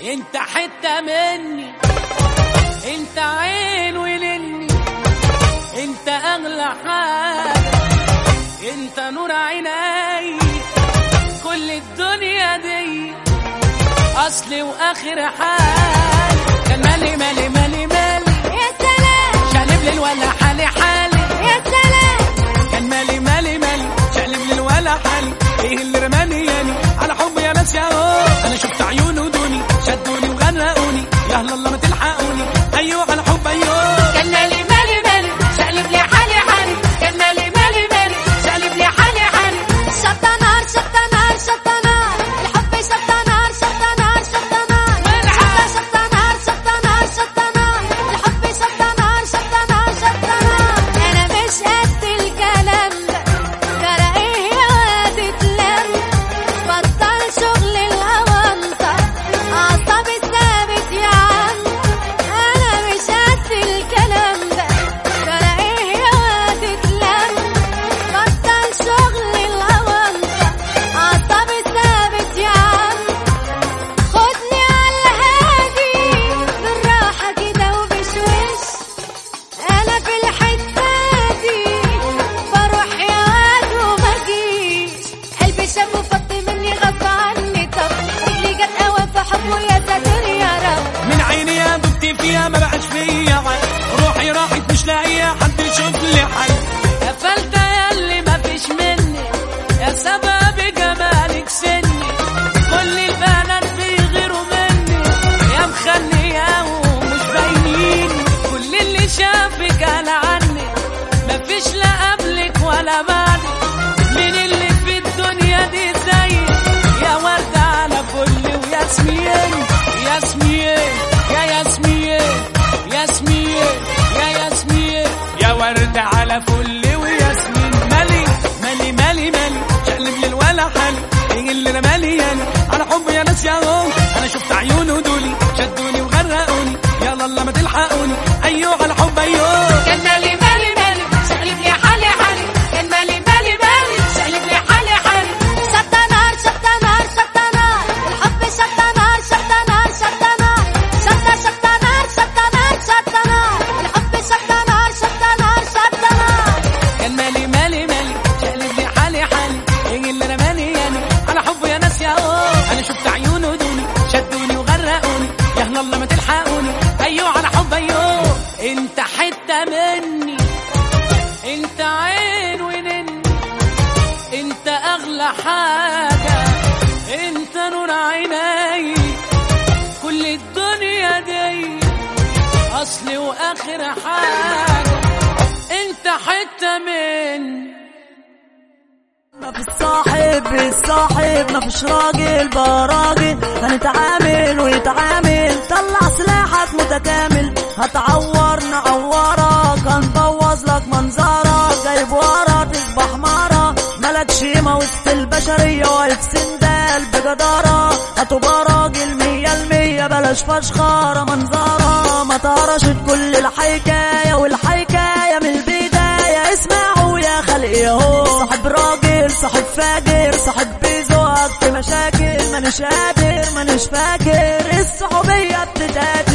انت حتة مني انت عين ولني انت اغلى حاجة انت نور عيني كل الدنيا دي اصلي واخر حال كان مالي مالي مالي مالي يا سلام شقلب لي الولا حالي حالي يا سلام كان مالي مالي مالي شقلب لي الولا حالي ايه اللي رماني ياني على حب يا ناس يا هو انا شفت عيونه دوني شدوني وغرقوني يا هلا الله ما تلحقوني ايوه على حب ايوه كان مالي مالي مالي شقلب لي حالي حالي كان مالي مالي مالي شقلب لي حالي حالي شطة نار شطة نار شطة نار الحب شطة نار شطة نار شطة نار شطة شطة نار شطة نار شطة نار الحب شطة نار شطة نار شطة نار أنا مش قد الكلام ده ترى إيه يا واد اتلم بطل شغل الأونطة أعصابي ثابت يا عم أنا مش قد الكلام ده ترى إيه يا واد اتلم بطل شغل الأونطة أعصابي ثابت يا عم خدني على الهادي بالراحة كده وبشوش أنا في الحتة دي بروح يا واد وما جيش قلبي شاب وفض مني غصب عني طب رجلي جت قوى في حبه يا ساتر يا رب من عيني يا دبتي فيها ما بقاش فيا عين روحي راحت مش لاقيه حد يشوف لي حل قفلت يا اللي ما فيش مني يا سبب جمالك سني كل البنات بيغيروا مني يا مخليه ومش باينين كل اللي شافك قال عني ما فيش لا قبلك ولا بعدك مين اللي في الدنيا دي زيك يا وردة على فل وياسمين ياسمين يا ياسمين ياسمين يا ياسمين يا وردة على فل وياسمين مالي مالي مالي مالي شقلب لي الولا حالي ايه اللي انا مالي يعني على حب يا ناس يا هو انا شفت عيونه دولي شدوني وغرقوني يلا الله ما تلحقوني ايوه على حب ايوه كان مالي مالي مالي شقلب لي حالي حالي كان مالي مالي مالي شقلب لي حالي حالي شطة نار شطة نار شطة نار الحب شطة نار شطة نار شطة نار شطة شطة نار شطة نار شطة نار الحب شطة نار شطة نار شطة نار كان مالي مالي مالي شقلب لي حالي حالي ايه اللي رماني يعني على حب يا ناس يا هو انا شفت عيونه دوني شدوني وغرقوني يا هلا الله ما تلحقوني ايوه على حب ايوه انت حته مني انت عين ونني انت اغلى حاجه انت نور عيني كل الدنيا دي اصلي واخر حاجه انت حته مني ما في الصاحب بالصاحب ما فيش راجل براجل هنتعامل ونتعامل طلع سلاحك متكامل هتعور نعورك هنبوظ لك منظرك جايب ورا تصبح مرة ملكش قيمة وسط البشرية واقف سندال بجدارة هتبقى راجل مية المية بلاش فشخرة منظرة ما تهرشت كل الحكاية والحكاية من البداية اسمعوا يا خلق يهو صاحب راجل صاحب فاجر صاحب بيزوقك في مشاكل مانيش قادر مانيش فاكر الصحوبية بتتقادر